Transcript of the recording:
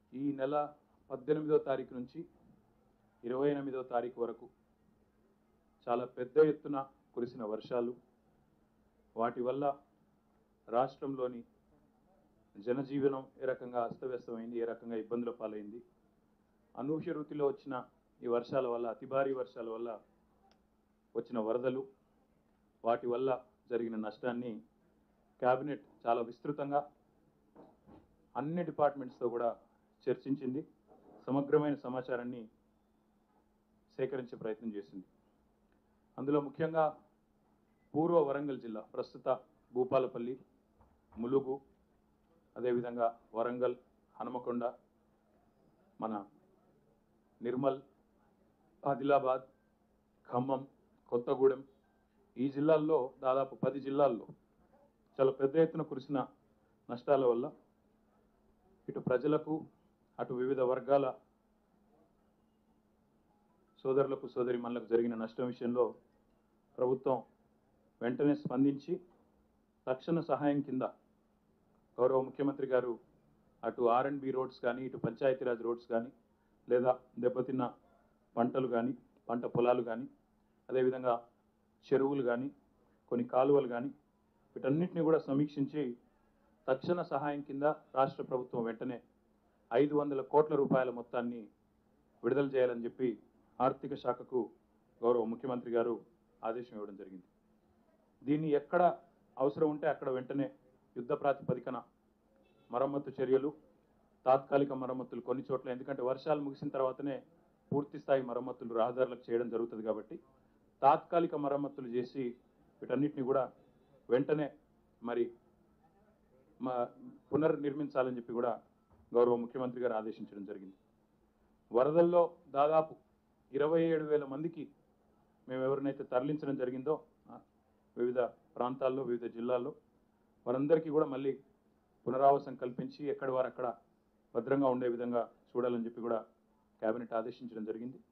ఈ నెల పద్దెనిమిదో తారీఖు నుంచి ఇరవై ఎనిమిదో తారీఖు వరకు చాలా పెద్ద ఎత్తున కురిసిన వర్షాలు వాటి వల్ల రాష్ట్రంలోని జనజీవనం ఏ రకంగా అస్తవ్యస్తమైంది ఏ రకంగా ఇబ్బందుల పాలైంది అనూహ్య రీతిలో వచ్చిన ఈ వర్షాల వల్ల అతి భారీ వర్షాల వల్ల వచ్చిన వరదలు వాటి వల్ల జరిగిన నష్టాన్ని క్యాబినెట్ చాలా విస్తృతంగా అన్ని డిపార్ట్మెంట్స్తో కూడా చర్చించింది సమగ్రమైన సమాచారాన్ని సేకరించే ప్రయత్నం చేసింది అందులో ముఖ్యంగా పూర్వ వరంగల్ జిల్లా ప్రస్తుత భూపాలపల్లి ములుగు అదేవిధంగా వరంగల్ హనుమకొండ మన నిర్మల్ ఆదిలాబాద్ ఖమ్మం కొత్తగూడెం ఈ జిల్లాల్లో దాదాపు పది జిల్లాల్లో చాలా పెద్ద ఎత్తున కురిసిన నష్టాల వల్ల ఇటు ప్రజలకు అటు వివిధ వర్గాల సోదరులకు సోదరి జరిగిన నష్టం విషయంలో ప్రభుత్వం వెంటనే స్పందించి తక్షణ సహాయం కింద గౌరవ ముఖ్యమంత్రి గారు అటు ఆర్ అండ్ బి రోడ్స్ కానీ ఇటు పంచాయతీరాజ్ రోడ్స్ కానీ లేదా దెబ్బతిన్న పంటలు కానీ పంట పొలాలు కానీ అదేవిధంగా చెరువులు కానీ కొన్ని కాలువలు కానీ వీటన్నిటిని కూడా సమీక్షించి తక్షణ సహాయం కింద రాష్ట్ర ప్రభుత్వం వెంటనే ఐదు వందల కోట్ల రూపాయల మొత్తాన్ని విడుదల చేయాలని చెప్పి ఆర్థిక శాఖకు గౌరవ ముఖ్యమంత్రి గారు ఆదేశం ఇవ్వడం జరిగింది దీన్ని ఎక్కడ అవసరం ఉంటే అక్కడ వెంటనే యుద్ధ ప్రాతిపదికన మరమ్మతు చర్యలు తాత్కాలిక మరమ్మతులు కొన్ని చోట్ల ఎందుకంటే వర్షాలు ముగిసిన తర్వాతనే పూర్తి స్థాయి మరమ్మతులు రహదారులకు చేయడం జరుగుతుంది కాబట్టి తాత్కాలిక మరమ్మతులు చేసి వీటన్నిటిని కూడా వెంటనే మరి మా పునర్నిర్మించాలని చెప్పి కూడా గౌరవ ముఖ్యమంత్రి గారు ఆదేశించడం జరిగింది వరదల్లో దాదాపు ఇరవై ఏడు వేల మందికి మేము ఎవరినైతే తరలించడం జరిగిందో ఆ, వివిధ ప్రాంతాల్లో వివిధ జిల్లాల్లో వారందరికీ కూడా మళ్ళీ పునరావాసం కల్పించి ఎక్కడి వారు అక్కడ భద్రంగా ఉండే విధంగా చూడాలని చెప్పి కూడా కేబినెట్ ఆదేశించడం జరిగింది